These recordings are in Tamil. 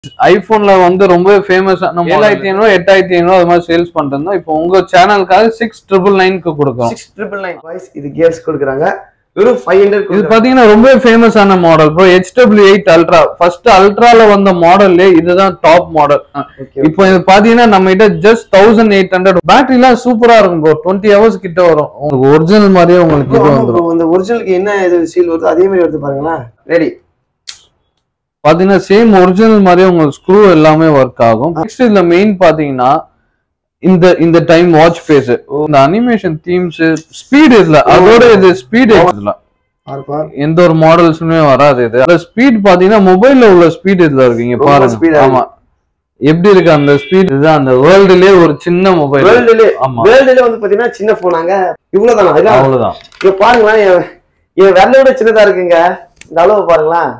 ஐபோன்ல வந்து ரொம்ப ஃபேமஸான ஏழாயிரத்தி ஐநூறு எட்டாயிரத்தி ஐநூறு அது மாதிரி சேல்ஸ் பண்ணிருந்தோம் இப்போ உங்க சேனலுக்காக சிக்ஸ் ட்ரிபிள் நைன்க்கு கொடுக்குறோம் சிக்ஸ் ட்ரிபிள் நைன் வாய்ஸ் இது கேர்ள்ஸ் கொடுக்குறாங்க வெறும் ஃபைவ் இது ஹண்ட்ரட் பாத்தீங்கன்னா ரொம்ப ஃபேமஸான model bro H W eight ultra first அல்ட்ரால வந்த மாடல்லே இதுதான் டாப் மாடல் இப்போ இது பாத்தீங்கன்னா நம்ம கிட்ட ஜஸ்ட் தௌசண்ட் எயிட் ஹண்ட்ரட் பேட்டரிலாம் சூப்பரா இருக்கும் ப்ரோ டுவெண்ட்டி ஹவர்ஸ் கிட்ட வரும் உங்களுக்கு ஒரிஜினல் மாதிரியே உங்களுக்கு இது வந்துடும் இந்த ஒரிஜினலுக்கு என்ன இது சீல் வருதோ அதே மாதிரி வருது பாருங்களேன் ரெடி பாத்தீங்கன்னா சேம் ஒரிஜினல் மாதிரியே உங்களுக்கு ஸ்க்ரூ எல்லாமே ஒர்க் ஆகும் நெக்ஸ்ட் இதுல மெயின் பாத்தீங்கன்னா இந்த இந்த டைம் வாட்ச் ஃபேஸ் இந்த அனிமேஷன் தீம்ஸ் ஸ்பீட் இதுல அதோட இது ஸ்பீட் இதுல பார்ப்பா எந்த ஒரு மாடல்ஸுமே வராது இது அந்த ஸ்பீட் பாத்தீங்கன்னா மொபைல்ல உள்ள ஸ்பீட் இதுல இருக்கீங்க ரொம்ப speed பாருங்க ஆ ஆமா எப்படி இருக்கு அந்த ஸ்பீட் இதுதான் அந்த வேர்ல்டுலயே ஒரு சின்ன மொபைல் வேர்ல்டுல ஆமா வேர்ல்டுல வந்து பாத்தீங்கன்னா சின்ன போனாங்க இவ்வளவுதானா அதான் அவ்வளவுதான் இங்க பாருங்களேன் என் என் விரலை விட சின்னதா இருக்குங்க இந்த அளவு பாருங்களேன்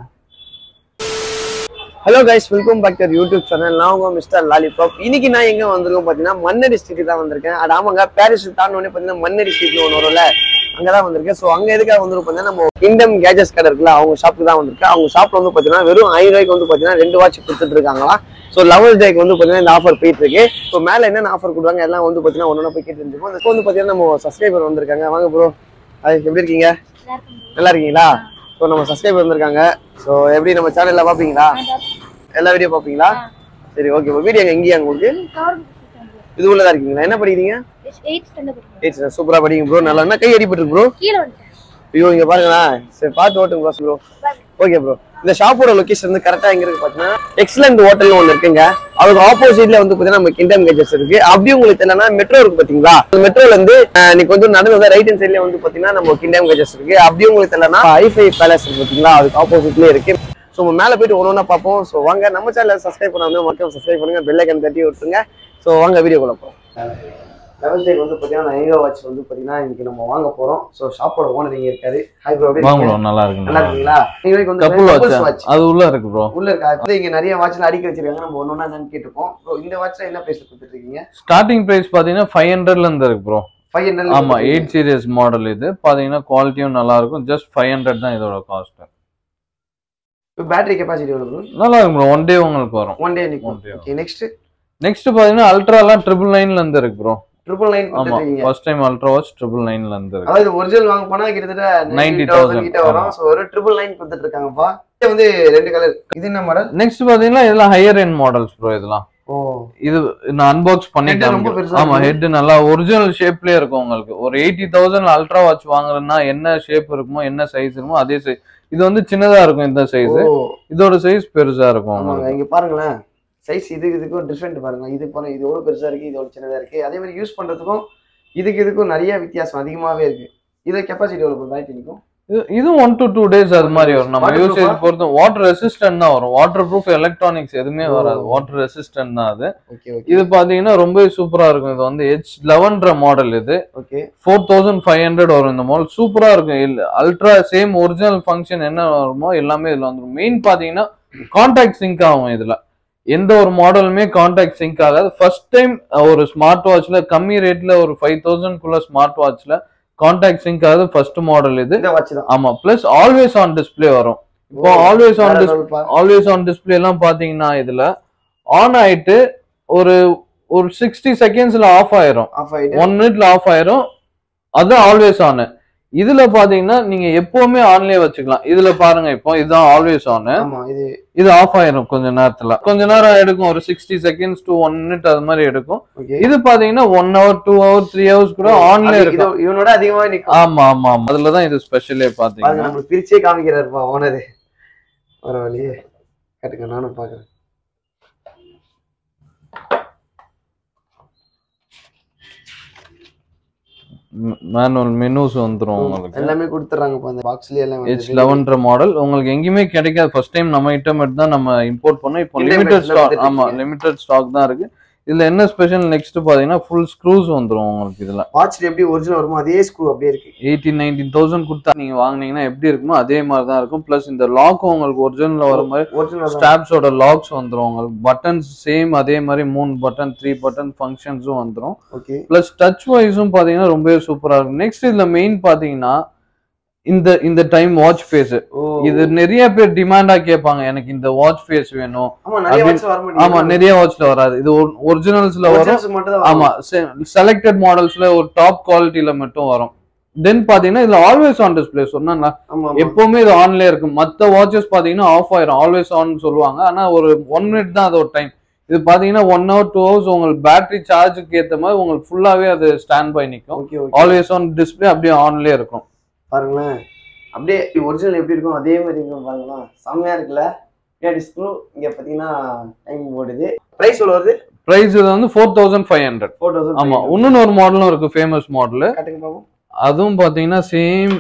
hello guys welcome back to YouTube channel நான் உங்க மிஸ்டர் லாலிபாப் இன்னைக்கு நான் எங்க வந்திருக்கோம் பாத்தீங்கன்னா மன்னடி ஸ்ட்ரீட் தான் வந்திருக்கேன் அது ஆமாங்க பாரிஸ் தாண்டோடனே பாத்தீங்கன்னா மன்னடி ஸ்ட்ரீட்னு ஒன்று வரும்ல அங்கதான் வந்திருக்கேன் ஸோ அங்க எதுக்காக வந்திருக்கோம் பாத்தீங்கன்னா நம்ம கிங்டம் கேஜஸ் கடை இருக்குல்ல அவங்க ஷாப்புக்கு தான் வந்திருக்கேன் அவங்க ஷாப்ல வந்து பாத்தீங்கன்னா வெறும் ஐநூறு ரூபாய்க்கு வந்து பாத்தீங்கன்னா ரெண்டு வாட்ச் கொடுத்துட்டு இருக்காங்களா ஸோ லெவல் டேக்கு வந்து பாத்தீங்கன்னா இந்த ஆஃபர் போயிட்டு இருக்கு ஸோ மேல என்னென்ன ஆஃபர் கொடுக்குறாங்க எல்லாம் வந்து பாத்தீங்கன்னா ஒன்னொன்னு போய் கேட்டு இருந்துருக்கோம் இப்போ வந்து பாத்தீங்கன்னா நம்ம சப்ஸ்கிரைபர் வந்திருக்காங்க வாங்க ப்ரோ அது எப்படி இருக்கீங்க நல்லா இருக்கீங்களா ஸோ நம்ம சப்ஸ்கிரைபர் வந்திருக்காங்க ஸோ எப்படி நம்ம சேனல்ல பாப்பீங்களா எல்லா வீடியோ பாப்பீங்களா சரி ஓகே வீடியோ எங்கேயா உங்களுக்கு இது உள்ளதா இருக்கீங்களா என்ன படிக்கிறீங்க எயிட் சூப்பரா படிங்க ப்ரோ நல்லா என்ன கை அடிபட்டு ப்ரோ கீழே வந்துட்டேன் ஐயோ இங்க பாருங்களேன் சரி பார்த்து ஓட்டுங்க பாஸ் ப்ரோ ஓகே ப்ரோ இந்த ஷாப்போட லொகேஷன் வந்து கரெக்டா எங்க இருக்கு பாத்தீங்கன்னா எக்ஸலண்ட் ஹோட்டல்னு ஒன்று இருக்குங்க அதுக்கு ஆப்போசிட்ல வந்து பாத்தீங்கன்னா நம்ம கிண்டம் கேஜஸ் இருக்கு அப்படியே உங்களுக்கு தெரியலனா மெட்ரோ இருக்கு பாத்தீங்களா அந்த மெட்ரோல இருந்து அஹ், நீ கொஞ்சம் நடந்து வந்தா ரைட் ஹேண்ட் சைட்ல வந்து பாத்தீங்கன்னா நம்ம கிண்டம் கேஜஸ் இருக்கு அப்படியே உங்களுக்கு தெரியலனா ஐஃபை பேலஸ் இருக்கு பாத்தீங்களா அதுக்கு ஆப்போசிட்லயே இருக்கு ஸோ நம்ம மேல போயிட்டு ஒன்று ஒன்றா பார்ப்போம் ஸோ வாங்க நம்ம சேனல் சப்ஸ்கிரைப் பண்ணாமல் மக்கள் சப்ஸ்கிரைப் பண்ணுங்க பெல் ஐக்கன் தட்டி விட்டுருங்க ஸோ வாங்க வீடியோக்குள்ள போகிறோம் லெவல் டேக் வந்து பார்த்தீங்கன்னா நான் ஏகோ வாட்ச் வந்து பார்த்தீங்கன்னா இன்னைக்கு நம்ம வாங்க போகிறோம் ஸோ ஷாப்போட ஓனர் இங்கே இருக்காரு ஹாய் ப்ரோ வாங்க bro, நல்லா இருக்கு நல்லா இருக்கீங்களா நீங்க வந்து கப்புள் couples வாட்ச் watch. அது உள்ள இருக்கு ப்ரோ உள்ள இருக்கா இப்போ இங்க நிறைய வாட்ச்ல அடிக்க வச்சிருக்காங்க நம்ம ஒன்னொன்னா என்னன்னு கேட்டிருக்கோம் ப்ரோ இந்த வாட்ச்ல என்ன பிரைஸ்ல கொடுத்துட்டு இருக்கீங்க ஸ்டார்டிங் பிரைஸ் பாத்தீங்கன்னா ஃபைவ் ஹண்ட்ரட்ல இருந்து இருக்கு ப்ரோ ஃபைவ் ஹண்ட்ரட் ஆமா எயிட் சீரியஸ் மாடல் இது பாத்தீங்கன்னா குவாலிட்டியும் நல்லா இருக்கும் ஜஸ்ட் ஃபைவ் ஹண்ட்ரட் தான் இதோட காஸ்ட் இப்போ பேட்டரி கெப்பாசிட்டி எவ்வளவு ப்ரோ நல்லா இருக்கும் ப்ரோ ஒன் டே உங்களுக்கு வரும் ஒன் டே நிற்கும் One day. Okay next next பாத்தீங்கன்னா அல்ட்ராலாம் ட்ரிபிள் நைன்ல இருந்து இருக்கு ப்ரோ ட்ரிபிள் நைன் ஆமா கொடுத்துருக்கீங்க first time ultra watch triple நைன்ல இருந்து இருக்கு அதாவது ஒரிஜினல் வாங்க போனா கிட்டத்தட்ட 90,000 கிட்ட வரும் ஆமா. ஸோ ஒரு ட்ரிபிள் நைன் கொடுத்துட்டு இருக்காங்கப்பா இது வந்து ரெண்டு கலர் இது என்ன மாடல் நெக்ஸ்ட் பாத்தீங்கன்னா இதெல்லாம் ஹையர் எண்ட் மாடல்ஸ் ப்ரோ இதெல்லாம் ஓ இது நான் அன்பாக்ஸ் Head ரொம்ப பண்ணிட்டேன் பெருசா ஆமா இருக்கு. ஹெட் நல்லா ஒரிஜினல் ஷேப்லயே இருக்கும் உங்களுக்கு ஒரு எயிட்டி தௌசண்ட் அல்ட்ரா வாட்ச் வாங்குறதுன்னா என்ன ஷேப் இருக்குமோ என்ன சைஸ் இருக்குமோ அதே சைஸ் இது வந்து சின்னதா இருக்கும் இந்த சைஸ் ஓ இதோட சைஸ் பெருசா இருக்கும் ஆமாங்க உங்களுக்கு இங்க பாருங்களேன் சைஸ் இது இதுக்கும் டிஃப்ரெண்ட் பாருங்க இது பாருங்க இது எவ்வளவு பெருசா இருக்கு இது எவ்வளவு சின்னதா இருக்கு அதே மாதிரி யூஸ் பண்றதுக்கும் இதுக்கு இதுக்கும் நிறைய வித்தியாசம் அதிகமாவே இருக்கு இது கெப்பாசிட்டி எவ்வளவு பேட்டரி நிற்கும் இது- இது ஒன் டு டூ டேஸ் அது மாதிரி வரும் நம்ம Waterproof யூசேஜ் ஆ? பொறுத்து வாட்டர் ரெசிஸ்டன்ட் தான் வரும் வாட்டர் ப்ரூஃப் எலக்ட்ரானிக்ஸ் எதுவுமே ஓ. வராது வாட்டர் ரெசிஸ்டன்ட் தான் அது ஓகே ஓகே இது பாத்தீங்கன்னா ரொம்ப சூப்பரா இருக்கும் இது வந்து ஹெச் லெவன்ற மாடல் இது okay four thousand five hundred வரும் இந்த மாடல் சூப்பரா இருக்கும் இல்ல அல்ட்ரா சேம் ஒரிஜினல் ஃபங்க்ஷன் என்ன வருமோ எல்லாமே இதுல வந்துடும் மெயின் பாத்தீங்கன்னா கான்டாக்ட் சிங்க் ஆகும் இதுல எந்த ஒரு மாடலுமே கான்டாக்ட் சிங்க் ஆகாது ஃபர்ஸ்ட் டைம் ஒரு ஸ்மார்ட் வாட்ச்ல கம்மி ரேட்ல ஒரு ஃபைவ் தௌசண்ட் குள்ள ஸ்மார்ட் வாட்ச்ல கான்டாக்ட் சிங்க் ஆகுது ஃபர்ஸ்ட் மாடல் இது இந்த வாட்ச் தான் ஆமா பிளஸ் ஆல்வேஸ் ஆன் டிஸ்ப்ளே வரும் இப்போ always on display always on display எல்லாம் பாத்தீங்கன்னா இதுல ஆன் ஆயிட்டு ஒரு ஒரு சிக்ஸ்டி செகண்ட்ஸ்ல ஆஃப் ஆயிரும் ஆஃப் ஆயிட்டு ஒன் மினிட்ல ஆஃப் ஆயிரும் அது ஆல்வேஸ் ஆன் இதுல பாத்தீங்கன்னா நீங்க எப்பவுமே ஆன்லயே வச்சுக்கலாம் இதுல பாருங்க இப்போ இதுதான் ஆல்வேஸ் ஆன் ஆமா இது இது ஆஃப் ஆயிரும் கொஞ்ச நேரத்துல கொஞ்ச நேரம் எடுக்கும் ஒரு sixty seconds to one minute அது மாதிரி எடுக்கும் ஓகே இது பாத்தீங்கன்னா one hour two hour three hours கூட ஆன்ல இருக்கும் இவனோட அதிகமா நிக்கும் ஆமா ஆமா ஆமா அதுலதான் இது ஸ்பெஷலே பாருங்க பாத்தீங்கன்னா நம்மளுக்கு பிரிச்சே காமிக்கிறாருப்பா ஓனரு பரவாயில்லையே கட்டுங்க நானும் பாக்குறேன் மேனுவல் மெனூஸ் வந்துரும் உங்களுக்கு எல்லாமே கொடுத்துறாங்கப்பா அந்த பாக்ஸ்லயே எல்லாம் ஹெச் வந்து லெவன்ற மாடல் உங்களுக்கு எங்கேயுமே கிடைக்காது ஃபர்ஸ்ட் டைம் நம்ம ஐட்டம் மட்டும் தான் நம்ம இம்போர்ட் பண்ணோம் இப்போ Indian லிமிடெட் brandல ஸ்டாக் வந்துட்டு ஆமா இருக்கு. லிமிடெட் ஸ்டாக் தான் இருக்கு இதுல என்ன ஸ்பெஷல் நெக்ஸ்ட் பாத்தீங்கன்னா ஃபுல் ஸ்க்ரூஸ் வந்துரும் உங்களுக்கு இதுல வாட்ச்ல எப்படி ஒரிஜினல் வருமோ அதே ஸ்க்ரூ அப்படியே இருக்கு எயிட்டீன் நைன்டீன் தௌசண்ட் கொடுத்தா நீங்க வாங்குனீங்கன்னா எப்படி இருக்குமோ அதே மாதிரி தான் இருக்கும் பிளஸ் இந்த லாக்கும் உங்களுக்கு ஒரிஜினல்ல வர மாதிரி ஒரிஜினல் ஸ்டாப்ஸோட லாக்ஸ் வந்துரும் உங்களுக்கு பட்டன்ஸ் சேம் அதே மாதிரி மூணு பட்டன் த்ரீ பட்டன் ஃபங்க்ஷன்ஸும் வந்துரும் ஓகே பிளஸ் டச் வைஸும் பாத்தீங்கன்னா ரொம்பவே சூப்பரா இருக்கும் நெக்ஸ்ட் இதுல மெயின் பாத்தீங்கன்னா இந்த இந்த டைம் வாட்ச் ஃபேஸ் ஓ இது நிறைய பேர் டிமாண்டா கேட்பாங்க எனக்கு இந்த வாட்ச் ஃபேஸ் வேணும் ஆமா நிறைய அப்படின்னு- வாட்ச் வர முடியும் ஆமா நிறைய வாட்ச்ல வராது இது ஒரிஜினல்ஸ்ல வரும் Originals மட்டும் தான் ஆமா செலக்டட் மாடல்ஸ்ல ஒரு டாப் குவாலிட்டியில மட்டும் வரும் தென் பாத்தீங்கன்னா இதுல ஆல்வேஸ் ஆன் டிஸ்பிளே சொன்னா ஆமா ஆமா. எப்பவுமே இது ஆன்ல இருக்கும் மத்த வாட்சஸ் பாத்தீங்கன்னா ஆஃப் ஆயிரும் ஆல்வேஸ் ஆன் சொல்லுவாங்க ஆனா ஒரு ஒன் மினிட் தான் அதோட டைம் இது பாத்தீங்கன்னா ஒன் ஹவர் டூ ஹவர்ஸ் உங்களுக்கு பேட்டரி சார்ஜுக்கு ஏத்த மாதிரி உங்களுக்கு ஃபுல்லாவே அது ஸ்டாண்ட் பை நிக்கும் okay okay always on display அப்படியே ஆன்லயே இருக்கும் பாருங்களேன் அப்படியே ஒரிஜினல் எப்படி இருக்கும் அதே மாதிரி இருக்கும் பாருங்களேன் செம்மையா இருக்குல்ல பின்னாடி ஸ்க்ரூ இங்க பாத்தீங்கன்னா டைம் ஓடுது பிரைஸ் எவ்வளவு வருது பிரைஸ் இது வந்து four thousand five hundred four thousand ஆமா இன்னொன்னு ஒரு மாடலும் இருக்கு ஃபேமஸ் மாடல் காட்டுங்க பாப்போம் அதுவும் பாத்தீங்கன்னா சேம்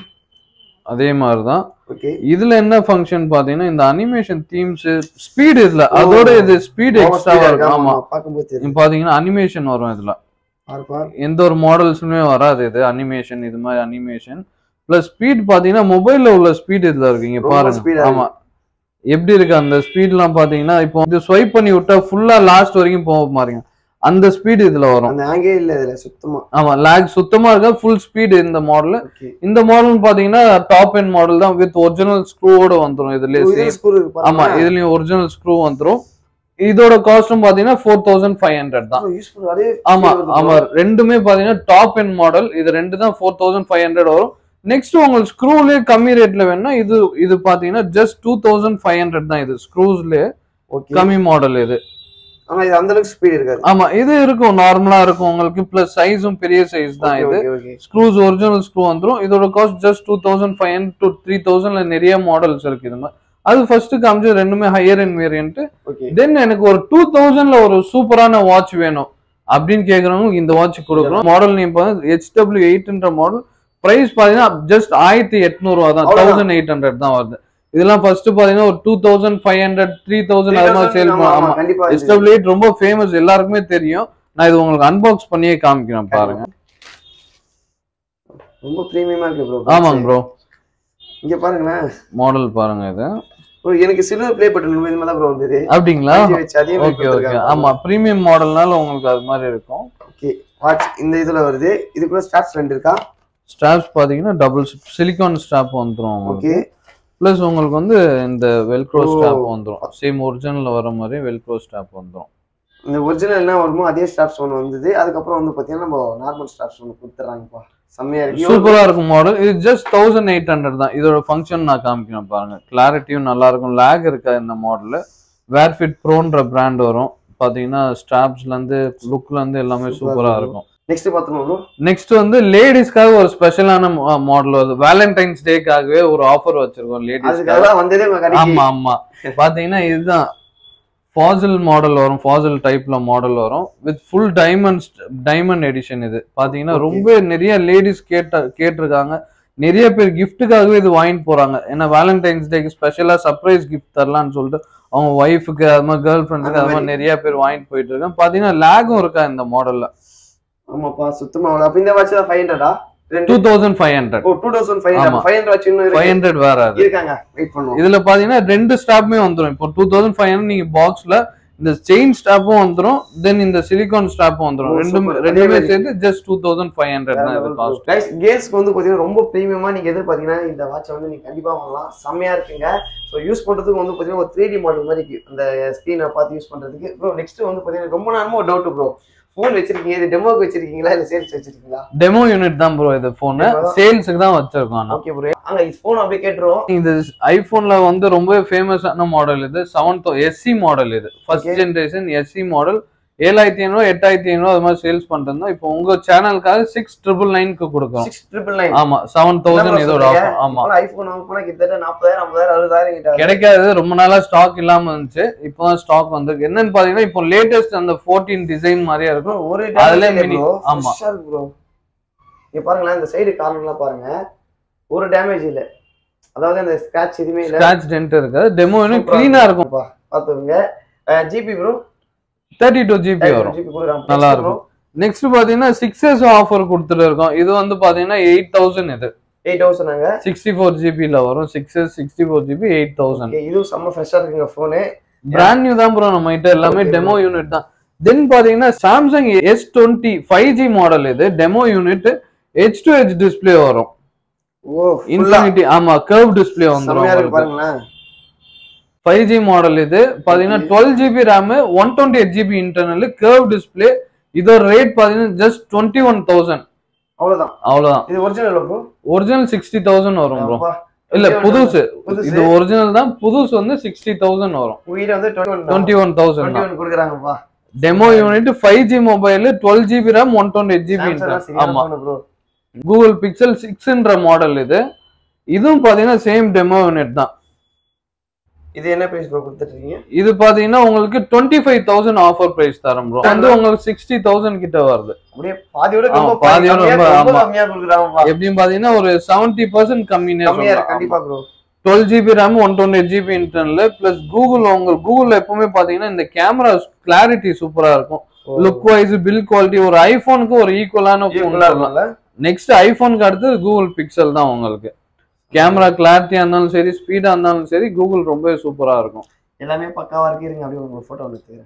அதே மாதிரி தான் ஓகே இதுல என்ன ஃபங்க்ஷன் பாத்தீங்கன்னா இந்த அனிமேஷன் தீம்ஸ் ஸ்பீட் இதுல அதோட இது ஸ்பீட் எக்ஸ்ட்ராவா இருக்கும் ஆமா பார்க்கும்போது தெரியும் இங்க பாத்தீங்கன்னா அனிமேஷன் வரும் இதுல பாரு பாரு எந்த ஒரு மாடல்ஸுமே வராது இது அனிமேஷன் இது மாதிரி அனிமேஷன் பிளஸ் ஸ்பீட் பாத்தீங்கன்னா மொபைல்ல உள்ள ஸ்பீட் இதுல இருக்கு இங்க ரொம்ப speed பாருங்க ஆ ஆமா எப்படி இருக்கு அந்த ஸ்பீட்லாம் பாத்தீங்கன்னா இப்போ வந்து ஸ்வைப் பண்ணி விட்டா ஃபுல்லா லாஸ்ட் வரைக்கும் போக பாருங்க அந்த ஸ்பீட் இதுல வரும் அந்த ஆங்கே இல்ல இதுல சுத்தமா ஆமா லேக் சுத்தமா இருக்கா ஃபுல் ஸ்பீட் இந்த மாடல் ஓகே இந்த மாடல் பாத்தீங்கன்னா டாப் எண்ட் மாடல் தான் வித் ஒரிஜினல் ஸ்க்ரூவோட வந்துரும் இதுலயே இதுல same. ஸ்க்ரூ இருக்கு ஆமா இதுலயும் ஒரிஜினல் ஸ்க்ரூ வந்துரும் இதோட காஸ்டும் பாத்தீங்கன்னா ஃபோர் தௌசண்ட் ஃபைவ் ஹண்ட்ரட் தான் யூஸ்ஃபுல் அதே ஆமா feel வருது ஆமா bro. ரெண்டுமே பாத்தீங்கன்னா டாப் எண்ட் மாடல் இது ரெண்டு தான் ஃபோர் தௌசண்ட் ஃபைவ் ஹண்ட்ரட் வரும் நெக்ஸ்ட் உங்களுக்கு ஸ்க்ரூலயே கம்மி ரேட்ல வேணும்னா இது இது பாத்தீங்கன்னா just two thousand five hundred தான் இது ஸ்க்ரூஸ்லயே ஓகே கம்மி மாடல் இது ஆனா இது அந்த அளவுக்கு ஸ்பீட் இருக்காது ஆமா இது இருக்கும் நார்மலா இருக்கும் உங்களுக்கு பிளஸ் சைஸும் பெரிய சைஸ் தான் இது okay okay screws original screw வந்துரும் இதோட cost just two thousand five hundred to three தௌசண்ட்ல நிறைய மாடல்ஸ் இருக்கு இது மாதிரி அது ஃபர்ஸ்ட் காமிச்சு ரெண்டுமே higher and variant okay then எனக்கு ஒரு டூ தௌசண்ட்ல ஒரு சூப்பரான வாட்ச் வேணும் அப்படின்னு கேக்குறவங்களுக்கு இந்த வாட்ச் கொடுக்குறோம் மாடல் நேம் ஹெச்டபிள்யூ எயிட்ன்ற மாடல் பிரைஸ் பாத்தீங்கன்னா ஜஸ்ட் ஆயிரத்தி எட்நூறு ரூபா தான் அவ்வளவுதான். தௌசண்ட் எயிட் ஹண்ட்ரட் தான் வருது இதெல்லாம் ஃபர்ஸ்ட் பாத்தீங்கன்னா ஒரு two thousand five hundred three thousand அது மாதிரி சேல் ஆமா, ஆமா, ஆமா கண்டிப்பா இது. ஹெச்டபிள்யூ எயிட் ரொம்ப ஃபேமஸ் எல்லாருக்குமே தெரியும் நான் இது உங்களுக்கு அன்பாக்ஸ் பண்ணியே காமிக்கிறேன் பாருங்க ரொம்ப பிரீமியமா இருக்கு ப்ரோ ஆமாங்க ப்ரோ இங்க பாருங்களேன் மாடல் பாருங்க இது ப்ரோ எனக்கு சில்வர் ப்ளே பட்டன் இந்த மாதிரி தான் ப்ரோ வந்தது அப்படிங்களா அஞ்சு வச்சு அதே மாதிரி ஓகே ஓகே ஆமா ப்ரீமியம் மாடல்னால உங்களுக்கு அது மாதிரி இருக்கும் ஓகே வாட்ச் இந்த இதுல வருது இதுக்குள்ள ஸ்டாப்ஸ் ரெண்டு இருக்கா ஸ்ட்ராப்ஸ் பாத்தீங்கன்னா டபுள் சிலிகான் ஸ்ட்ராப் வந்துரும் உங்களுக்கு ஓகே ப்ளஸ் உங்களுக்கு வந்து இந்த வெல்க்ரோ ஓ. ஸ்ட்ராப் வந்துரும் சேம் ஒரிஜினல்ல வர மாதிரி வெல்க்ரோ ஸ்ட்ராப் வந்துரும் இந்த ஒரிஜினல் என்ன வருமோ அதே ஸ்டாப்ஸ் ஒன்று வந்தது அதுக்கப்புறம் வந்து பார்த்தீங்கன்னா நம்ம நார்மல் ஸ்டாப்ஸ் ஒன்று கொடுத்துட்றாங்கப்பா செம்மையா இருக்கு சூப்பரா இருக்கும் மாடல் இது ஜஸ்ட் தௌசண்ட் எயிட் ஹண்ட்ரட் தான் இதோட ஃபங்க்ஷன் நான் காமிக்கிறேன் பாருங்க கிளாரிட்டியும் நல்லா இருக்கும் லேக் இருக்கா இந்த மாடல் வேர்ஃபிட் ப்ரோன்ற பிராண்ட் வரும் பாத்தீங்கன்னா ஸ்ட்ராப்ஸ்ல இருந்து லுக்ல இருந்து எல்லாமே Super சூப்பரா இருக்கும். இருக்கும் நெக்ஸ்ட் பார்த்தோம் ப்ரோ நெக்ஸ்ட் வந்து லேடிஸ்க்காக ஒரு ஸ்பெஷலான மாடல் வருது வேலண்டைன்ஸ் டேக்காகவே ஒரு ஆஃபர் வச்சிருக்கோம் லேடிஸ்க்காக அதுக்காக தான் வந்ததே உங்க கடைக்கு ஆமா ஆமா பாத்தீங்கன்னா இதுதான் ஃபாசில் மாடல் வரும் ஃபாசில் டைப்ல மாடல் வரும் with full diamond diamond edition இது பாத்தீங்கன்னா Okay. ரொம்ப நிறைய லேடிஸ் கேட்ட கேட்டிருக்காங்க நிறைய பேர் கிஃப்ட்டுக்காகவே இது வாங்கிட்டு போறாங்க ஏன்னா வேலண்டைன்ஸ் டேக்கு ஸ்பெஷலா சர்ப்ரைஸ் கிஃப்ட் தரலாம்னு சொல்லிட்டு அவங்க ஒய்ஃபுக்கு அது மாதிரி கேர்ள் ஃப்ரெண்ட்ஸுக்கு அந்த அது மாதிரி மாதிரி. நிறைய பேர் வாங்கிட்டு போயிட்டு இருக்காங்க பாத்தீங்கன்னா லேகும் இருக்கா இந்த மாடல்ல ஆமாப்பா சுத்தமா அவ்வளோ அப்ப இந்த வாட்ச் தான் ஃபைவ் ஹண்ட்ரடா ரெண்டு டூ தௌசண்ட் ஃபைவ் ஹண்ட்ரட் ஓ டூ தௌசண்ட் ஃபைவ் ஆமா. ஹண்ட்ரட் ஃபைவ் ஹண்ட்ரட் வாட்ச் இன்னும் ஃபைவ் இருக்கு. ஹண்ட்ரட் வேற அது இருக்காங்க வெயிட் பண்ணுவோம் இதுல பாத்தீங்கன்னா ரெண்டு ஸ்டாப்புமே வந்துரும் இப்போ டூ தௌசண்ட் ஃபைவ் ஹண்ட்ரட் நீங்க பாக்ஸ்ல இந்த செயின் ஸ்டாப்பும் வந்துரும் தென் இந்த சிலிகான் ஸ்டாப்பும் வந்துரும் ஓ, ரெண்டும் super. ரெண்டுமே அதே மாதிரி. சேர்த்து just two thousand five hundred தான் இது காஸ்ட் கைஸ் கேர்ள்ஸ்க்கு வந்து பார்த்தீங்கன்னா ரொம்ப ப்ரீமியமாக நீங்கள் எதிர்பார்த்தீங்கன்னா இந்த வாட்சை வந்து நீங்கள் கண்டிப்பாக வாங்கலாம் செம்மையாக இருக்குங்க ஸோ யூஸ் பண்ணுறதுக்கு வந்து பார்த்தீங்கன்னா ஒரு த்ரீ டி மாடல் மாதிரி இருக்கு அந்த ஸ்க்ரீனை பார்த்து யூஸ் பண்ணுறதுக்கு ப்ரோ நெக்ஸ்ட் வந்து பார்த்தீங்கன்னா ரொம்ப நேரமாக ஒரு டவுட் ப்ரோ ஃபோன் வச்சிருக்கீங்க இது டெமோக்கு வச்சிருக்கீங்களா இல்லை சேல்ஸ் வச்சிருக்கீங்களா டெமோ யூனிட் தான் ப்ரோ இது போனு Demo தான். சேல்ஸுக்கு தான் வச்சிருக்கோம் ஆனா ஓகே ப்ரோ அங்கே ஃபோன் அப்படியே கேட்டுருவோம் இந்த ஐபோன்ல வந்து ரொம்ப ஃபேமஸான மாடல் இது செவன் எஸ்சி மாடல் இது first Okay. Generation SC model ஏழாயிரத்தி ஐநூறு எட்டாயிரத்தி ஐநூறு அது மாதிரி சேல்ஸ் பண்ணிருந்தோம் இப்போ உங்க சேனலுக்காக சிக்ஸ் ட்ரிபிள் நைன்க்கு கொடுக்குறோம் சிக்ஸ் ட்ரிபிள் நைன் ஆமா செவன் தௌசண்ட் இதோட offer. ஆமா ஐஃபோன் வாங்க போனால் கிட்டத்தட்ட நாற்பதாயிரம் ஐம்பதாயிரம் அறுபதாயிரம் கிட்ட ஆகுது. கிடைக்காது ரொம்ப நாளா ஸ்டாக் இல்லாம இருந்துச்சு இப்போதான் ஸ்டாக் வந்திருக்கு என்னன்னு பாத்தீங்கன்னா இப்போ லேட்டஸ்ட் அந்த 14 டிசைன் மாதிரியே இருக்கும் bro, ஒரு அதுல டேமேஜ் mini- ப்ரோ ஆமா. ஃப்ரெஷ்ஷாக இருக்கு ப்ரோ இங்க பாருங்களேன் இந்த சைடு கார்னர்லாம் பாருங்க ஒரு டேமேஜ் இல்ல அதாவது அந்த ஸ்கிராட்ச் எதுவுமே இல்ல ஸ்கிராச் டென்ட் இருக்காது டெமோ இன்னும் Super ஆ கிளீனா இருக்கும் பா, பாத்துக்கோங்க GB bro thirty two GB வரும் ஜிபி கொடுக்குறாங்க நல்லா இருக்கும். நெக்ஸ்ட் பாத்தீங்கன்னா சிக்ஸ் இயர்ஸ் ஆஃபர் கொடுத்துட்டு இருக்கோம் இது வந்து பாத்தீங்கன்னா எயிட் தௌசண்ட் இது எயிட் தௌசண்ட் நாங்க சிக்ஸ்டி ஃபோர் ஜிபில வரும் six years sixty four GB eight thousand Okay, இதுவும் செம்ம ஃப்ரெஷ்ஷா இருக்குங்க போனு பிராண்ட் நியூ தான் ப்ரோ நம்ம கிட்ட எல்லாமே Okay, டெமோ யூனிட் தான் தென் பாத்தீங்கன்னா Samsung S twenty five G model இது demo unit H to H display வரும் ஓ ஃபுல்லா இன்ஃபினிட்டி ஆமா கர்வ் டிஸ்ப்ளே செம்மையா இருக்கு வந்துரும் பாருங்களேன் ஃபைவ் ஜி மாடல் இது பாத்தீங்கன்னா twelve GB RAM one twenty eight GB internal curve display இதோட ரேட் பாத்தீங்கன்னா ஜஸ்ட் டுவெண்ட்டி ஒன் தௌசண்ட் அவ்வளவுதான் அவ்வளவுதான் இது original bro original sixty thousand வரும் ப்ரோ இல்ல புதுசு புதுசு இது ஒரிஜினல் தான் புதுசு வந்து சிக்ஸ்டி தௌசண்ட் வரும் உயிரை வந்து twenty twenty one thousand twenty one கொடுக்குறாங்கப்பா demo unit five G mobile twelve GB RAM one twenty eight GB ஆமா ப்ரோ கூகுள் பிக்சல் சிக்ஸ்ன்ற மாடல் இது இதுவும் பாத்தீங்கன்னா சேம் டெமோ யூனிட் தான் இது என்ன பிரைஸ் ப்ரோ கொடுத்துட்டு இருக்கீங்க இது பாத்தீங்கன்னா உங்களுக்கு twenty five thousand offer price தரும் ப்ரோ வந்து உங்களுக்கு சிக்ஸ்டி தௌசண்ட் கிட்ட வருது அப்படியே பாதியோட ஆமா, ரொம்ப பாதியோட கம்மியா ரொம்ப, ரொம்ப ஆமா. கம்மியா கொடுக்குறாங்கப்பா எப்படியும் பாத்தீங்கன்னா ஒரு செவன்டி பர்சன்ட் கம்மியா இருக்கு கம்மியா கண்டிப்பா bro twelve GB RAM one twenty eight GB internal plus Google உங்களுக்கு கூகுள்ல எப்பவுமே பாத்தீங்கன்னா இந்த கேமரா கிளாரிட்டி சூப்பரா இருக்கும் லுக் வைஸ் பில் குவாலிட்டி ஒரு ஐபோனுக்கு ஒரு ஈக்குவலான ஃபோன் சொல்லலாம் நெக்ஸ்ட் ஐபோனுக்கு அடுத்து கூகுள் பிக்சல் தான் உங்களுக்கு கேமரா கிளாரிட்டியா இருந்தாலும் சரி ஸ்பீடா இருந்தாலும் சரி கூகுள் ரொம்பவே சூப்பரா இருக்கும் எல்லாமே பக்காவா இருக்கு இருங்க அப்படியே உங்களுக்கு போட்டோ ஒன்று எடுத்துக்கிறேன்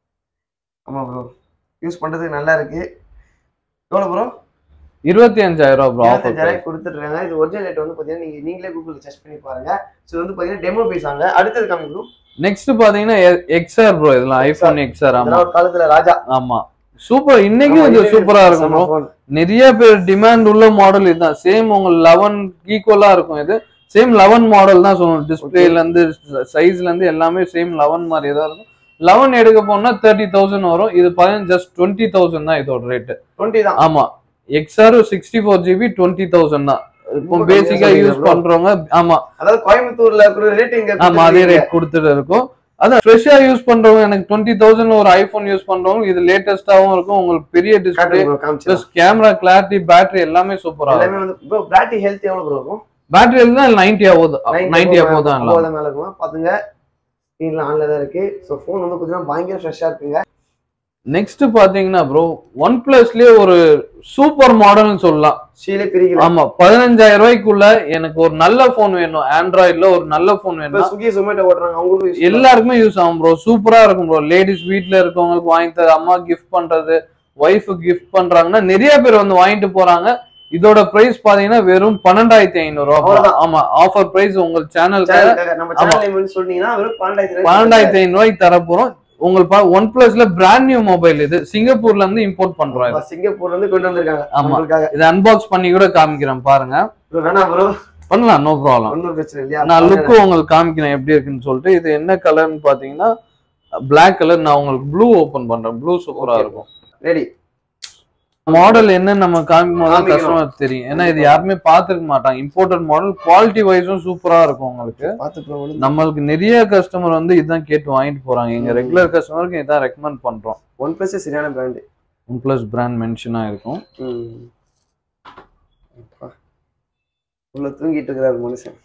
ஆமா ப்ரோ யூஸ் பண்றதுக்கு நல்லா இருக்கு எவ்வளவு ப்ரோ இருபத்தி அஞ்சாயிரம் ரூபாய் ப்ரோ ஆஃபர் இருபத்தஞ்சாயிரம் கொடுத்துட்றாங்க இது ஒரிஜினல் ரேட் வந்து பாத்தீங்கன்னா நீங்க நீங்களே கூகுள் சர்ச் பண்ணி பாருங்க ஸோ வந்து பாத்தீங்கன்னா டெமோ பீஸ் ஆங்க அடுத்தது காமி ப்ரோ நெக்ஸ்ட் பாத்தீங்கன்னா எக்ஸ்ஆர் ப்ரோ இதெல்லாம் ஐபோன் எக்ஸ்ஆர் ஆமா ஒரு காலத்துல ராஜா ஆமா சூப்பர் இன்னைக்கும் இது சூப்பரா இருக்கும் ப்ரோ phone. நிறைய பேர் டிமாண்ட் உள்ள மாடல் இதுதான் சேம் உங்க லெவன் ஈக்குவலா இருக்கும் இது சேம் லெவன் மாடல் தான் சொல்லணும் டிஸ்பிளேல இருந்து சைஸ்ல இருந்து எல்லாமே சேம் லெவன் மாதிரி தான் இருக்கும் லெவன் எடுக்க போனா தேர்ட்டி தௌசண்ட் வரும் இது பாத்தீங்கன்னா ஜஸ்ட் டுவெண்ட்டி தௌசண்ட் தான் இதோட ரேட்டு 20 தான் ஆமா XR sixty four GB twenty thousand தான் இப்போ ரொம்ப பேசிக்கா கம்மியா யூஸ் சொல்றீங்க bro. பண்றவங்க ஆமா அதாவது கோயம்புத்தூர்ல இருக்கிற ரேட் இங்க ஆமா அதே கொடுத்துருக்கீங்க. ரேட் கொடுத்துட்டு இருக்கும் அதான் ஃப்ரெஷ்ஷா யூஸ் பண்றவங்க எனக்கு டுவெண்ட்டி தௌசண்ட் ஒரு ஐபோன் யூஸ் பண்றவங்க இது லேட்டஸ்டாவும் இருக்கும் உங்களுக்கு பெரிய டிஸ்பிளே காட்டுங்க bro, காமிச்சிடலாம். பிளஸ் கேமரா கிளாரிட்டி பேட்டரி எல்லாமே சூப்பரா இருக்கும் எல்லாமே வந்து ப்ரோ பேட்டரி ஹெல்த் எவ்வளவு ப்ரோ இருக்கும் பேட்டரி இருந்தால் நைன்டி ஆகுது நைன்டி ஆகுது தான் எல்லாம் மேல இருக்குமா பாத்துங்க ஸ்க்ரீன்ல ஆன்ல தான் இருக்கு ஸோ ஃபோன் வந்து பாத்தீங்கன்னா பயங்கர ஃப்ரெஷ்ஷா இருக்குங்க நெக்ஸ்ட் பாத்தீங்கன்னா ப்ரோ ஒன் பிளஸ்லயே ஒரு சூப்பர் மாடல்னு சொல்லலாம் சீலே பிரிக்கல ஆமா பதினஞ்சாயிரம் ரூபாய்க்குள்ள எனக்கு ஒரு நல்ல போன் வேணும் ஆண்ட்ராய்ட்ல ஒரு நல்ல போன் இப்ப வேணும் ஸ்விக்கி ஜொமேட்டோ ஓட்டுறாங்க அவங்களுக்கும் use பண்ணலாம். எல்லாருக்குமே யூஸ் ஆகும் ப்ரோ சூப்பரா இருக்கும் ப்ரோ லேடிஸ் வீட்ல இருக்கவங்களுக்கு வாங்கி தர அம்மா கிஃப்ட் பண்றது ஒய்ஃபு கிஃப்ட் பண்றாங்கன்னா நிறைய பேர் வந்து வாங்கிட்டு போறாங்க இதோட பிரைஸ் பாத்தீங்கன்னா வெறும் பன்னெண்டாயிரத்தி ஐநூறு ரூபாய் அவ்வளவுதான். ஆமா ஆஃபர் பிரைஸ் உங்க சேனலுக்கு சேனலுக்காக நம்ம ஆமா. சேனல் நேம் சொன்னீங்கன்னா வெறும் பன்னெண்டாயிரத்தி பன்னெண்டாயிரத்தி ஐநூறு ரூபாய்க்கு தர போறோம் உங்களுக்கு ஒன் பிளஸ்ல பிராண்ட் நியூ மொபைல் இது சிங்கப்பூர்ல இருந்து இம்போர்ட் பண்றோம் இது. சிங்கப்பூர்ல இருந்து கொண்டு வந்திருக்காங்க ஆமா. நம்மளுக்காக இதை அன்பாக்ஸ் பண்ணி கூட காமிக்கிறேன் பாருங்க Bro, வேணாம் ப்ரோ பண்ணலாம் நோ ப்ராப்ளம் ஒன்றும் பிரச்சனை இல்லையா நான் லுக்கு உங்களுக்கு காமிக்கிறேன் எப்படி இருக்குன்னு சொல்லிட்டு இது என்ன கலர்னு பாத்தீங்கன்னா Black கலர் நான் உங்களுக்கு ப்ளூ ஓபன் பண்றேன் ப்ளூ சூப்பரா Okay. இருக்கும் ரெடி மாடல் என்ன நம்ம காமிக்கும் போது காமிக்கணும். கஸ்டமர் தெரியும் ஏன்னா இது யாருமே பார்த்திருக்க மாட்டாங்க இம்போர்ட்டட் மாடல் குவாலிட்டி வைஸும் சூப்பரா இருக்கும் உங்களுக்கு பார்த்து ப்ரோ நம்மளுக்கு நிறைய கஸ்டமர் வந்து இதுதான் கேட்டு வாங்கிட்டு போறாங்க எங்க ம். ரெகுலர் கஸ்டமருக்கு இதான் ரெக்கமெண்ட் பண்றோம் ஒன் பிளஸ் சரியான பிராண்டு ஒன் பிளஸ் பிராண்ட் மென்ஷனா இருக்கும் உள்ள தூங்கிட்டு இருக்கிறாரு மனுஷன்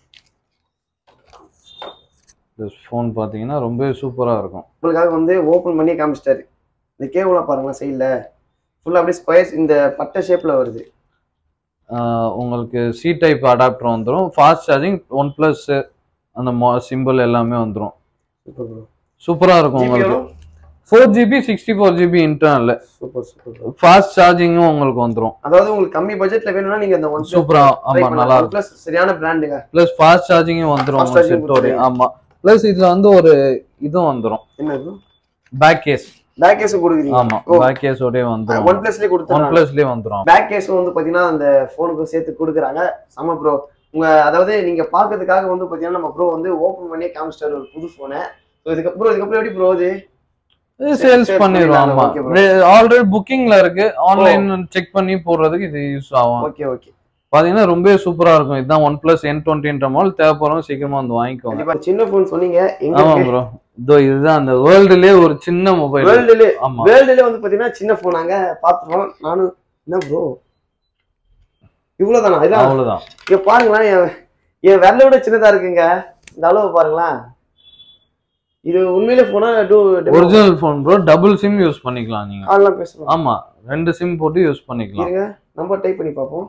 ஃபோன் பாத்தீங்கன்னா ரொம்பவே சூப்பரா இருக்கும் உங்களுக்காக வந்து ஓப்பன் பண்ணி காமிச்சிட்டாரு இந்த கேபிள பாருங்க சைடில் ஃபுல்லாக அப்படியே ஸ்கொயர்ஸ் இந்த பட்டை ஷேப்ல வருது ஆஹ் உங்களுக்கு சி டைப் அடாப்டர் வந்துடும் ஃபாஸ்ட் சார்ஜிங் ஒன் பிளஸ் அந்த சிம்பிள் எல்லாமே வந்துடும் சூப்பர் ப்ரோ சூப்பரா இருக்கும் ஜிபி உங்களுக்கு four GB sixty four GB internal super super bro fast சார்ஜிங்கும் உங்களுக்கு வந்துடும் அதாவது உங்களுக்கு கம்மி பட்ஜெட்ல வேணும்னா நீங்க இந்த ஒன் சூப்பரா ஆமா நல்லா இருக்கும் ப்ளஸ் சரியான பிராண்டுங்க பிளஸ் ஃபாஸ்ட் சார்ஜிங்கும் வந்துடும் Fast உங்க charging செட்டோட கொடுத்துருவீங்க. ஆமா பிளஸ் இதுல வந்து ஒரு இதுவும் வந்துடும் என்ன bro back case back case கொடுக்குறீங்க ஆமா ஓ. பேக் கேஸோடய வந்துடும் ஒன் பிளஸ்லேயே ஒன் கொடுத்துருக்காங்க பிளஸ்லயே வந்துடும் பேக் கேஸும் வந்து பாத்தீங்கன்னா அந்த ஃபோனுக்கு சேர்த்து கொடுக்குறாங்க செம ப்ரோ உங்க அதாவது நீங்க பாக்குறதுக்காக வந்து பாத்தீங்கன்னா நம்ம ப்ரோ வந்து ஓப்பன் பண்ணி காமிச்சிட்டாரு ஒரு புது ஃபோனை ஸோ இதுக்கப்புறம் இதுக்கப்புறம் எப்படி ப்ரோ இது சேல்ஸ் sales பண்ணிடுவோம் ஆமா பண்ணிடலாம், ஆல்ரெடி புக்கிங்ல இருக்கு ஆன்லைன் செக் பண்ணி போடுறதுக்கு இது யூஸ் ஆகும் ஓகே ஓகே பாத்தீங்கன்னா ரொம்பவே சூப்பரா இருக்கும் இதுதான் ஒன் பிளஸ் என் டுவெண்ட்டின்ற மாடல் தேவைப்படுறோம் சீக்கிரமா வந்து வாங்கிக்கோங்க கண்டிப்பா சின்ன ஃபோன் சொன்னீங்க எங்க ஆமா ப்ரோ இதோ இதுதான் அந்த வேர்ல்டுலயே ஒரு சின்ன மொபைல் வேர்ல்டுல ஆமா வேர்ல்டுல வந்து பாத்தீங்கன்னா சின்ன ஃபோனாங்க பாத்துருவோம் நானும் என்ன ப்ரோ இவ்வளவுதானா இதான் அவ்வளவுதான் இங்க பாருங்களேன் என் என் விரலை விட சின்னதா இருக்குங்க இந்த அளவு பாருங்களேன் இது உண்மையிலே போனா டூ original phone bro double SIM use பண்ணிக்கலாம் நீங்க கால்லாம் பேசலாம் ஆமா ரெண்டு சிம் போட்டு யூஸ் பண்ணிக்கலாம் இருங்க நம்பர் டைப் பண்ணி பார்ப்போம்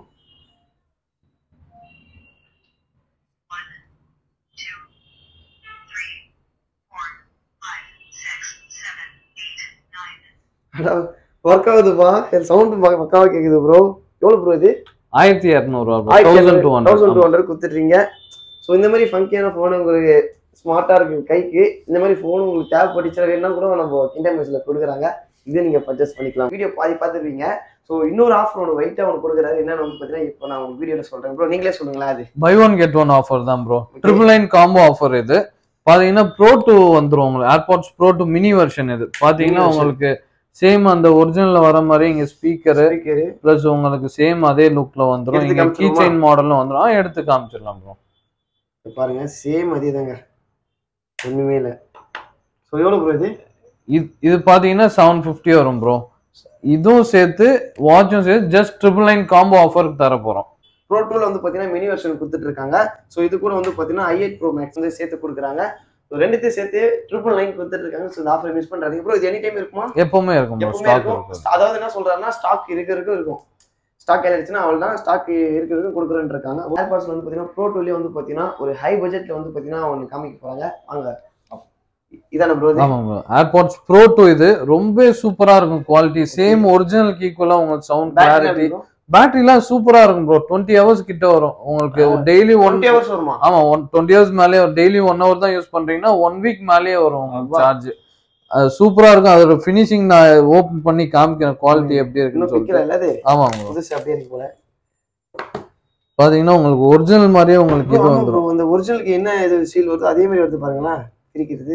ஒர்க் ஆகுதுப்பா சவுண்ட் பக்காவா கேக்குது ப்ரோ எவ்வளவு ப்ரோ இது ஆயிரத்தி இரநூறுவா ஆயிரத்தி thousand two thousand two hundred hundred கொடுத்துட்றீங்க ஸோ இந்த மாதிரி ஃபங்கியான ஃபோன் உங்களுக்கு ஸ்மார்ட்டாக இருக்கு கைக்கு இந்த மாதிரி ஃபோன் உங்களுக்கு தேவைப்பட்டுச்சு வேணும்னா கூட நம்ம கிண்டர் மெஸ்ஸில் கொடுக்குறாங்க இது நீங்கள் பர்ச்சேஸ் பண்ணிக்கலாம் வீடியோ பாதி பார்த்துருவீங்க ஸோ இன்னொரு ஆஃபர் ஒன்று வெயிட்டாக ஒன்று கொடுக்குறாரு என்னன்னு வந்து பார்த்தீங்கன்னா இப்போ நான் உங்களுக்கு வீடியோவில் சொல்கிறேன் ப்ரோ நீங்களே சொல்லுங்களேன் அது buy one get one offer தான் bro triple nine combo offer இது பாத்தீங்கன்னா ப்ரோ டூ வந்துரும் உங்களுக்கு AirPods pro two mini version இது பாத்தீங்கன்னா version. உங்களுக்கு சேம் அந்த ஒரிஜினல்ல வர மாதிரி இங்க ஸ்பீக்கர் ஸ்பீக்கரு பிளஸ் உங்களுக்கு சேம் அதே லுக்ல வந்துரும் எடுத்து இங்க கீ காமிச்சிருமா? செயின் மாடலும் வந்துரும் ஆ, எடுத்து காமிச்சிடலாம் ப்ரோ பாருங்க சேம் அதே தாங்க ஒன்றுமே இல்லை ஸோ எவ்வளோ ப்ரோ இது இது இது பாத்தீங்கன்னா செவன் ஃபிஃப்டி வரும் ப்ரோ இதுவும் சேர்த்து வாட்சும் சேர்த்து ஜஸ்ட் ட்ரிபிள் நைன் காம்போ ஆஃபருக்கு தர போறோம் ப்ரோ டூவில் வந்து பார்த்தீங்கன்னா மினி வெர்ஷன் கொடுத்துட்டு இருக்காங்க ஸோ இது கூட வந்து பார்த்தீங்கன்னா ஐ எயிட் ப்ரோ மேக்ஸ் வந்து சேர்த்து கொடுக்குறாங்க ஸோ ரெண்டுத்தையும் சேர்த்து ட்ரிபிள் நைன் கொடுத்துட்டு இருக்காங்க ஸோ இந்த ஆஃபர் மிஸ் பண்ணுறாங்க ப்ரோ இது எனி டைம் இருக்குமா எப்பவுமே இருக்கும் ப்ரோ எப்பவுமே ஸ்டாக் இருக்கும் இருக்கு அதாவது என்ன சொல்றாருன்னா ஸ்டாக் இருக்க இருக்கும் இருக்கும் ஸ்டாக் ஆயிடுச்சுன்னா அவள் தான் ஸ்டாக் இருக்கிறதுக்கு கொடுக்குறேன்னு இருக்காங்க ஏர்பாட்ஸ்ல வந்து பார்த்தீங்கன்னா ப்ரோ டூலேயே வந்து பார்த்தீங்கன்னா ஒரு ஹை பட்ஜெட்ல வந்து பார்த்தீங்கன்னா ஒன்று காமிக்க போறாங்க வாங்க இதான ப்ரோ ஆமா ப்ரோ ஏர்பாட்ஸ் ப்ரோ டூ இது ரொம்ப சூப்பரா இருக்கும் குவாலிட்டி சேம் ஒரிஜினல் ஈக்குவலா உங்களுக்கு சவுண்ட் கிளாரிட்டி பேட்டரிலாம் சூப்பரா இருக்கும் ப்ரோ டுவெண்ட்டி ஹவர்ஸ் கிட்ட வரும் உங்களுக்கு டெய்லி ஒன் டுவெண்ட்டி ஹவர்ஸ் வருமா ஆமா ஒன் டுவெண்ட்டி ஹவர்ஸ் மேலேயே டெய்லி ஒன் ஹவர் தான் யூஸ் பண்றீங்கன்னா ஒன் வீக் மேலேயே வரும் உங்களுக்கு அப்பா. சார்ஜ் அது சூப்பரா இருக்கும் அதோட ஃபினிஷிங் நான் ஓபன் பண்ணி காமிக்கிறேன் குவாலிட்டி எப்படி இருக்குன்னு இன்னும் பிக்கல சொல்லிட்டு இல்ல அது ஆமா ப்ரோ புதுசு அப்படியே இருக்கு போல பாத்தீங்கன்னா உங்களுக்கு ஒரிஜினல் மாதிரியே உங்களுக்கு இது ஆமா வந்துரும் bro, இந்த ஒரிஜினலுக்கு என்ன இது சீல் வருதோ அதே மாதிரி வருது பாருங்களேன் பிரிக்கிறது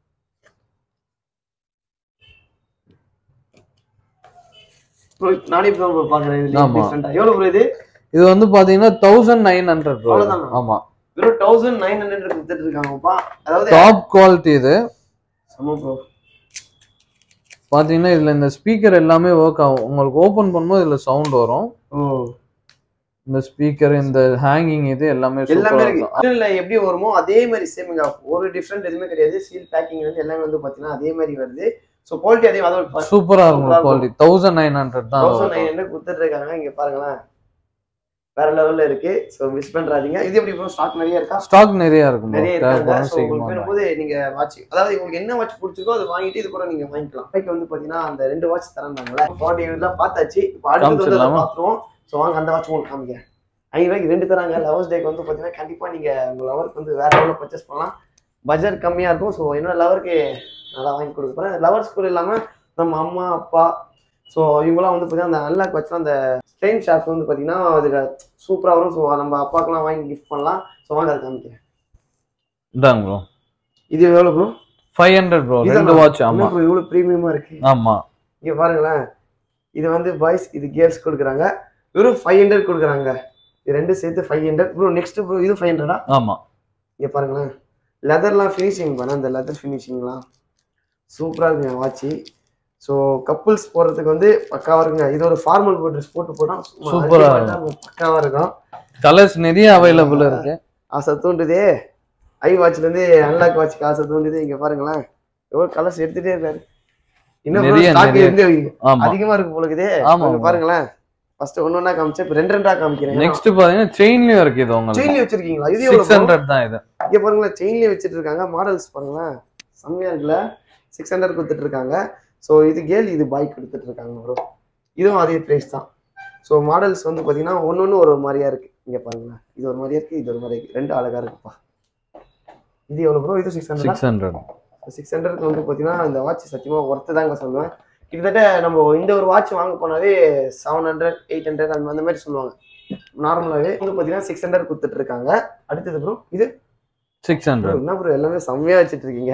Bro, நானே இப்போ தான் bro பாக்குறேன் இதுல ஆமா. different ஆ. எவ்வளவு ப்ரோ இது இது வந்து பாத்தீங்கன்னா தௌசண்ட் நைன் ஹண்ட்ரட் அவ்வளவுதானா? ஆமா வெறும் தௌசண்ட் நைன் ஹண்ட்ரட் கொடுத்துட்டு இருக்காங்கப்பா அதாவது டாப் குவாலிட்டி இது சம ப்ரோ பாத்தீங்கன்னா இதுல இந்த ஸ்பீக்கர் எல்லாமே ஒர்க் ஆகும் உங்களுக்கு ஓபன் பண்ணும்போது இதுல சவுண்ட் வரும் ஓ இந்த ஸ்பீக்கர் இந்த ஹேங்கிங் இது எல்லாமே எல்லாமே சூப்பரா இருக்கு இருக்கும் இல்ல எப்படி வருமோ அதே மாதிரி சேமிங்க ஒரு டிஃப்ரெண்ட் எதுவுமே கிடையாது சீல் பேக்கிங் வந்து எல்லாமே வந்து பாத்தீங்கன்னா அதே மாதிரி வருது ஸோ குவாலிட்டி அதே அதோட சூப்பரா இருக்கும் சூப்பரா குவாலிட்டி தௌசண்ட் நைன் ஹண்ட்ரட் தான் தௌசண்ட் வரும். நைன் ஹண்ட்ரட் கொடுத்துட்டு இருக்காங்க இங்க பாருங்களேன் வேற லெவல்ல இருக்கு ஸோ மிஸ் பண்றாதீங்க இது எப்படி ப்ரோ ஸ்டாக் நிறைய இருக்கா ஸ்டாக் நிறைய இருக்கும் bro. நிறைய இருக்காங்க தேவைப்படும் ஸோ உங்களுக்கு சீக்கிரமா வேணும்போது நீங்க வாட்ச் அதாவது உங்களுக்கு என்ன வாட்ச் பிடிச்சிருக்கோ அதை வாங்கிட்டு இது கூட நீங்க வாங்கிக்கலாம் பைக் வந்து பாத்தீங்கன்னா அந்த ரெண்டு வாட்ச் தராங்களே ஃபார்ட்டி எல்லாம் பார்த்தாச்சு இப்போ அடுத்தது வந்து அதை காமிச்சிடலாமா? பார்த்துருவோம் ஸோ வாங்க அந்த வாட்ச் உங்களுக்கு காமிக்கிறேன் ஐநூறுவாய்க்கு ரெண்டு தராங்க லவர்ஸ் டேக்கு வந்து பாத்தீங்கன்னா கண்டிப்பா நீங்க உங்க லவருக்கு வந்து வேற லெவலில் பர்ச்சேஸ் பண்ணலாம் பட்ஜெட் கம்மியா இருக்கும் ஸோ என்னோட லவருக்கு நல்லா வாங்கி கொடுக்க போறேன் லவர்ஸ் கூட இல்லாம நம்ம அம்மா அப்பா ஸோ இவங்களாம் வந்து பார்த்தீங்கன்னா அந்த அன்லாக் வச்சு அந்த ஸ்ட்ரெயின் ஷாப் வந்து பார்த்தீங்கன்னா அதுக்கு சூப்பராக வரும் ஸோ நம்ம அப்பாக்கெல்லாம் வாங்கி கிஃப்ட் பண்ணலாம் ஸோ வாங்க அதை காமிக்கிறேன் இதாங்க ப்ரோ இது எவ்வளோ ப்ரோ ஃபைவ் ஹண்ட்ரட் ப்ரோ ரெண்டு இதானா? வாட்ச் ஆமா ப்ரோ இவ்வளோ ப்ரீமியமாக இருக்கு ஆமா இங்கே பாருங்களேன் இது வந்து பாய்ஸ் இது கேர்ள்ஸ் கொடுக்குறாங்க வெறும் ஃபைவ் ஹண்ட்ரட் கொடுக்குறாங்க இது ரெண்டும் சேர்த்து five hundred bro next bro இது ஃபைவ் ஹண்ட்ரடா ஆமா இங்கே பாருங்களேன் லெதர்லாம் ஃபினிஷிங் பண்ண அந்த லெதர் ஃபினிஷிங்லாம் சூப்பராக இருக்குங்க வாட்சி ஸோ கப்புள்ஸ் போடுறதுக்கு வந்து பக்காவாக இருக்குங்க இது ஒரு ஃபார்மல் ட்ரெஸ் போட்டு போனால் Super ஆ இருக்கும். பக்காவாக இருக்கும் கலர்ஸ் நிறைய அவைலபிள் இருக்கு ஆசை தூண்டுதே ஐ வாட்ச்லேருந்து அன்லாக் வாட்ச்க்கு ஆசை தூண்டுது இங்கே பாருங்களேன் எவ்வளோ கலர்ஸ் எடுத்துகிட்டே இருக்காரு இன்னும் நிறைய, ஸ்டாக் நிறைய. இருந்து ஆமா அதிகமாக இருக்கு போலுக்குதே ஆமா, இங்க ஆமா. பாருங்களேன் ஃபர்ஸ்ட் ஒன்று ஒன்றா காமிச்சேன் இப்போ ரெண்டு ரெண்டா காமிக்கிறேன் நெக்ஸ்ட் பாத்தீங்கன்னா செயின்லயும் இருக்கு இது உங்களுக்கு செயின்லேயே வச்சிருக்கீங்களா இது எவ்வளோ சிக்ஸ் ஹண்ட்ரட் தான் இது இங்க பாருங்களேன் செயின்லேயே வச்சுட்டு இருக்காங்க மாடல்ஸ் பாருங்களேன் செம்மையா இருக்குல்ல சிக்ஸ் ஹண்ட்ரட் கொடுத்துட்டு இருக்காங்க ஸோ இது கேர்ள் இது பாய் கொடுத்துட்டு இருக்காங்க ப்ரோ இதுவும் அதே ப்ரைஸ் தான் ஸோ மாடல்ஸ் வந்து பார்த்தீங்கன்னா ஒன்று ஒன்று ஒரு ஒரு மாதிரியா இருக்கு இங்க பாருங்களேன் இது ஒரு மாதிரியா இருக்கு இது ஒரு மாதிரி இருக்கு ரெண்டு அழகா இருக்குப்பா இது எவ்வளோ ப்ரோ இது six hundred six hundred six ஹண்ட்ரட்க்கு வந்து பார்த்தீங்கன்னா இந்த வாட்ச் சத்தியமாக ஒர்த்து தாங்க சொல்லுவேன் கிட்டத்தட்ட நம்ம இந்த ஒரு வாட்ச் வாங்க போனாவே செவன் ஹண்ட்ரட் எயிட் ஹண்ட்ரட் அந்த அந்த மாதிரி சொல்லுவாங்க நார்மலாகவே வந்து பார்த்தீங்கன்னா சிக்ஸ் ஹண்ட்ரட் கொடுத்துட்டு இருக்காங்க அடுத்தது ப்ரோ இது சிக்ஸ் bro, ஹண்ட்ரட் என்ன ப்ரோ எல்லாமே செம்மையா வச்சுட்டு இருக்கீங்க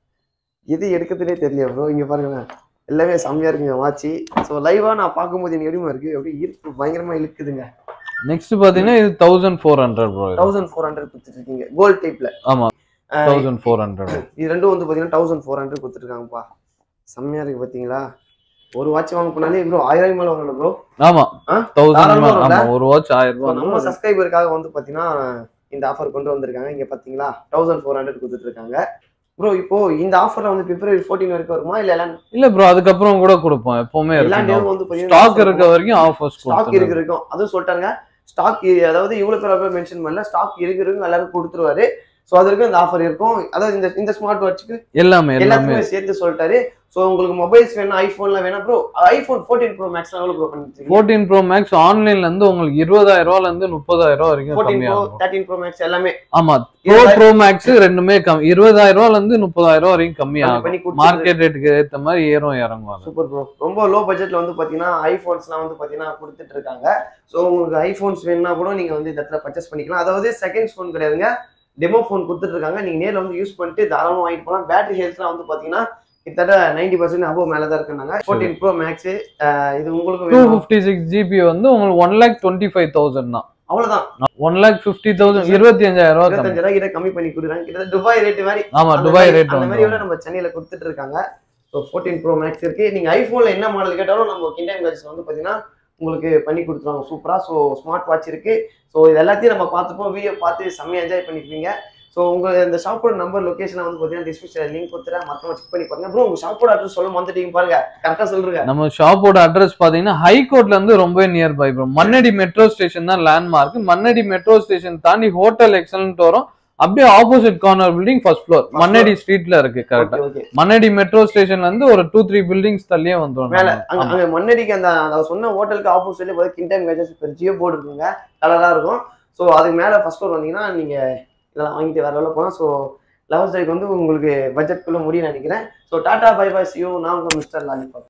எது எடுக்கிறதுனே தெரியல ப்ரோ இங்க பாருங்களேன் எல்லாமே செம்மையா இருக்குங்க வாட்சி ஸோ லைவா நான் பார்க்கும்போது எனக்கு எப்படிமா இருக்கு அப்படியே ஈர்ப்பு பயங்கரமா இழுக்குதுங்க நெக்ஸ்ட் பாத்தீங்கன்னா இது thousand four hundred bro thousand four hundred கொடுத்துட்டு இருக்கீங்க கோல்ட் டைப்ல ஆமா தௌசண்ட் ஃபோர் ஹண்ட்ரட் இது ரெண்டும் வந்து பார்த்தீங்கன்னா தௌசண்ட் ஃபோர் ஹண்ட்ரட் கொடுத்துருக்காங்கப்பா செம்மையா இருக்கு பார்த்தீங்களா ஒரு வாட்ச் வாங்க போனாலே ப்ரோ ஆயிரம் மேல வாங்கணும் ப்ரோ ஆமா ஆ? தௌசண்ட் தாராளமா ஆமா வரும்ல? ஒரு வாட்ச் ஆயிரம் நம்ம ரூபாய் சப்ஸ்கிரைபருக்காக வந்து பார்த்தீங்கன்னா இந்த ஆஃபர் கொண்டு வந்திருக்காங்க இங்க பாத்தீங்களா தௌசண்ட் ஃபோர் ஹண்ட்ரட் கொடுத்துட்டு இருக்காங்க ப்ரோ இப்போ இந்த ஆஃபர்ல வந்து பிப்ரவரி ஃபோர்டீன் வரைக்கும் வருமா இல்ல எல்லாம் இல்ல ப்ரோ அதுக்கப்புறம் கூட கொடுப்போம் எப்பவுமே எல்லா இருக்கும் டேவும் வந்து ஸ்டாக் இருக்க வரைக்கும் ஆஃபர்ஸ் ஸ்டாக் இருக்கு இருக்கும் அதுவும் சொல்லிட்டாங்க ஸ்டாக் அதாவது இவ்வளவு பேர் மென்ஷன் பண்ணல ஸ்டாக் இருக்கு இருக்கும் எல்லாரும் கொடுத்துருவாரு ஸோ அது வரைக்கும் இந்த ஆஃபர் இருக்கும் அதாவது இந்த இந்த ஸ்மார்ட் வாட்ச்க்கு எல்லாமே எல்லாமே எல்லாத்துக்குமே சேர்த்து சொல்லிட்டாரு ஸோ உங்களுக்கு மொபைல்ஸ் வேணும் ஐஃபோன்ல வேணும் bro iPhone fourteen pro max எவ்வளோ ப்ரோ பண்ணிருக்கீங்க ஃபோர்டீன் ப்ரோ மேக்ஸ் ஆன்லைன்ல இருந்து உங்களுக்கு இருபதாயிரம் ரூபால இருந்து முப்பதாயிரம் ரூபா வரைக்கும் ஃபோர்டீன் ப்ரோ கம்மியாகும் தேர்ட்டின் ப்ரோ மேக்ஸ் எல்லாமே ஆமா ப்ரோ ப்ரோ மேக்ஸ் ரெண்டுமே கம்மி இருபதாயிரம் ரூபால இருந்து முப்பதாயிரம் ரூபா வரைக்கும் கம்மியாகும் பண்ணி கொடுத்து மார்க்கெட் ரேட்டுக்கு ஏத்த மாதிரி ஏறும் இறங்கும் அது. சூப்பர் ப்ரோ ரொம்ப லோ பட்ஜெட்ல வந்து பாத்தீங்கன்னா ஐபோன்ஸ்லாம் வந்து பாத்தீங்கன்னா கொடுத்துட்டு இருக்காங்க ஸோ உங்களுக்கு ஐபோன்ஸ் வேணும்னா கூட நீங்க வந்து இந்த இடத்துல பர்ச்சேஸ் பண்ணிக்கலாம் அதாவது செகண்ட் ஃபோன் கிடையாதுங்க டெமோ ஃபோன் கொடுத்துட்டு இருக்காங்க நீங்க நேர்ல வந்து யூஸ் பண்ணிட்டு தாராளமா வாங்கிட்டு போகலாம் பேட்டரி ஹெல்த்லாம் வந்து பாத்தீங்கன்னா கிட்டத்தட்ட நைன்டி பர்சன்ட் அபோவ் மேல தான் இருக்குனாங்க ஃபோர்டீன் ப்ரோ மேக்ஸ் இது உங்களுக்கு டூ வேணும் ஃபிஃப்டி சிக்ஸ் ஜிபி வந்து உங்களுக்கு one lakh twenty five thousand தான் அவ்வளவுதான் ஒன் லேக் ஃபிஃப்டி தௌசண்ட் இருபத்தி அஞ்சாயிரம் ரூபா கம்மி இருபத்தஞ்சு ரூபாய் கிட்ட கம்மி பண்ணி கொடுக்குறாங்க கிட்டத்தட்ட துபாய் ரேட் மாதிரி ஆமா அந்த துபாய் மாதிரி- ரேட் அந்த மாதிரி வந்து விட நம்ம சென்னையில கொடுத்துட்டு இருக்காங்க ஸோ ஃபோர்டீன் ப்ரோ மேக்ஸ் இருக்கு நீங்க ஐபோன்ல என்ன மாடல் கேட்டாலும் நம்ம கிண்டைம் கேஜஸ் வந்து பாத்தீங்கன்னா உங்களுக்கு பண்ணி கொடுத்துருவாங்க சூப்பரா ஸோ ஸ்மார்ட் வாட்ச் இருக்கு ஸோ இது எல்லாத்தையும் நம்ம பார்த்துப்போம் வீடியோ பார்த்து செம்மையா என்ஜாய் பண்ணிருப்பீங்க ஸோ உங்க இந்த ஷாப்போட நம்பர் லொகேஷன் வந்து பாத்தீங்கன்னா டிஸ்கிரிப்ஷன் லிங்க் கொடுத்துறேன் மற்றவங்க செக் பண்ணி பாருங்க ப்ரோ உங்க ஷாப்போட அட்ரஸ் சொல்ல வந்துட்டீங்க பாருங்க கரெக்டா சொல்றீங்க நம்ம ஷாப்போட அட்ரஸ் பாத்தீங்கன்னா ஹைகோர்ட்ல இருந்து ரொம்ப near by bro Mannadi metro station தான் லேண்ட்மார்க் மண்ணடி மெட்ரோ ஸ்டேஷன் தாண்டி ஹோட்டல் எக்ஸலன்ட் வரும் அப்படியே opposite corner building first floor Mannadi ஸ்ட்ரீட்ல இருக்கு கரெக்டா ஓகே ஓகே மண்ணடி மெட்ரோ ஸ்டேஷன்ல இருந்து ஒரு டூ த்ரீ பில்டிங்ஸ் தள்ளியே வந்துரும் மேல நம்ம. அங்க ஆமா. அங்க மண்ணடிக்கு அந்த அந்த சொன்ன ஹோட்டலுக்கு ஆப்போசிட்ல போய் கிண்டைம் கேஜஸ் பெரிய போர்டு இருக்குங்க கலரா இருக்கும் ஸோ அதுக்கு மேல ஃபர்ஸ்ட் ஃப்ளோர் வந்தீங்கன்னா நீங்க இதெல்லாம் வாங்கிட்டு வேற லெவலில் போகலாம் ஸோ லெவல் ஸ்டைக்கு வந்து உங்களுக்கு பட்ஜெட்குள்ள முடியும் நினைக்கிறேன் so tata bye bye see you நான் உங்க மிஸ்டர் லாலிபாப்